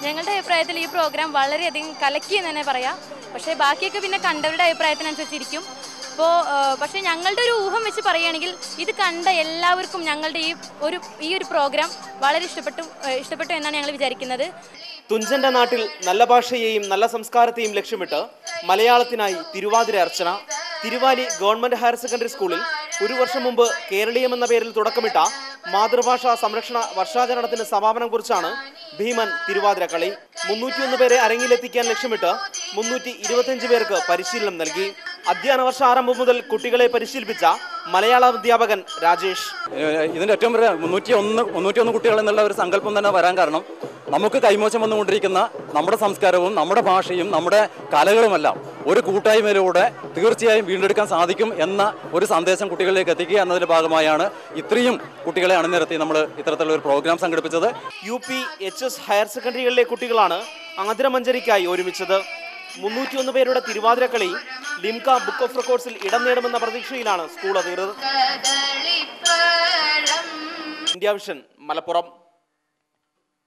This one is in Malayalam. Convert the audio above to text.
ഞങ്ങളുടെ അഭിപ്രായത്തിൽ ഈ പ്രോഗ്രാം വളരെയധികം കലക്കി എന്ന് തന്നെ പറയാം പക്ഷേ ബാക്കിയൊക്കെ പിന്നെ കണ്ടവരുടെ അഭിപ്രായത്തിനനുസരിച്ചിരിക്കും അപ്പോൾ പക്ഷേ ഞങ്ങളുടെ ഒരു ഊഹം വെച്ച് പറയുകയാണെങ്കിൽ ഇത് കണ്ട എല്ലാവർക്കും ഞങ്ങളുടെ ഈ ഒരു ഈ ഒരു പ്രോഗ്രാം വളരെ ഇഷ്ടപ്പെട്ടു ഏഹ് ഇഷ്ടപ്പെട്ടു എന്നാണ് ഞങ്ങൾ വിചാരിക്കുന്നത് തുഞ്ചന്റെ നാട്ടിൽ നല്ല ഭാഷയെയും നല്ല സംസ്കാരത്തെയും ലക്ഷ്യമിട്ട് മലയാളത്തിനായി Thiruvathira Archana Thiruvali government higher secondary സ്കൂളിൽ ഒരു വർഷം മുമ്പ് കേരളീയം എന്ന പേരിൽ തുടക്കമിട്ട മാതൃഭാഷാ സംരക്ഷണ വർഷാചരണത്തിന് സമാപനം കുറിച്ചാണ് ഭീമൻ തിരുവാതിര കളി മുന്നൂറ്റിയൊന്ന് പേരെ അരങ്ങിലെത്തിക്കാൻ ലക്ഷ്യമിട്ട് മുന്നൂറ്റി ഇരുപത്തിയഞ്ച് പേർക്ക് പരിശീലനം നൽകി അധ്യയന വർഷ ആരംഭം മുതൽ കുട്ടികളെ പരിശീലിപ്പിച്ച മലയാള അധ്യാപകൻ രാജേഷ് ഏഹ് ഇതിന്റെ ഏറ്റവും വലിയ മുന്നൂറ്റി ഒന്ന് മുന്നൂറ്റി ഒന്ന് കുട്ടികൾ എന്നുള്ള ഒരു സങ്കല്പം തന്നെ വരാൻ കാരണം നമുക്ക് കൈമോശം വന്നുകൊണ്ടിരിക്കുന്ന നമ്മുടെ സംസ്കാരവും നമ്മുടെ ഭാഷയും നമ്മുടെ കലകളുമെല്ലാം ഒരു കൂട്ടായ്മയിലൂടെ തീർച്ചയായും വീണ്ടെടുക്കാൻ സാധിക്കും എന്ന ഒരു സന്ദേശം കുട്ടികളിലേക്ക് എത്തിക്കുക എന്നതിന്റെ ഭാഗമായാണ് ഇത്രയും കുട്ടികളെ അണിനിരത്തി നമ്മൾ ഇത്തരത്തിലുള്ള ഒരു പ്രോഗ്രാം സംഘടിപ്പിച്ചത് U P H S higher സെക്കൻഡറികളിലെ കുട്ടികളാണ് ആതിരമഞ്ചരിക്കായി ഒരുമിച്ചത് മുന്നൂറ്റിയൊന്ന് പേരുടെ തിരുവാതിരക്കളി ലിംക ബുക്ക് ഓഫ് റെക്കോർഡ്സിൽ ഇടം നേടുമെന്ന പ്രതീക്ഷയിലാണ് സ്കൂൾ അധികൃതർ ഇന്ത്യ വിഷൻ മലപ്പുറം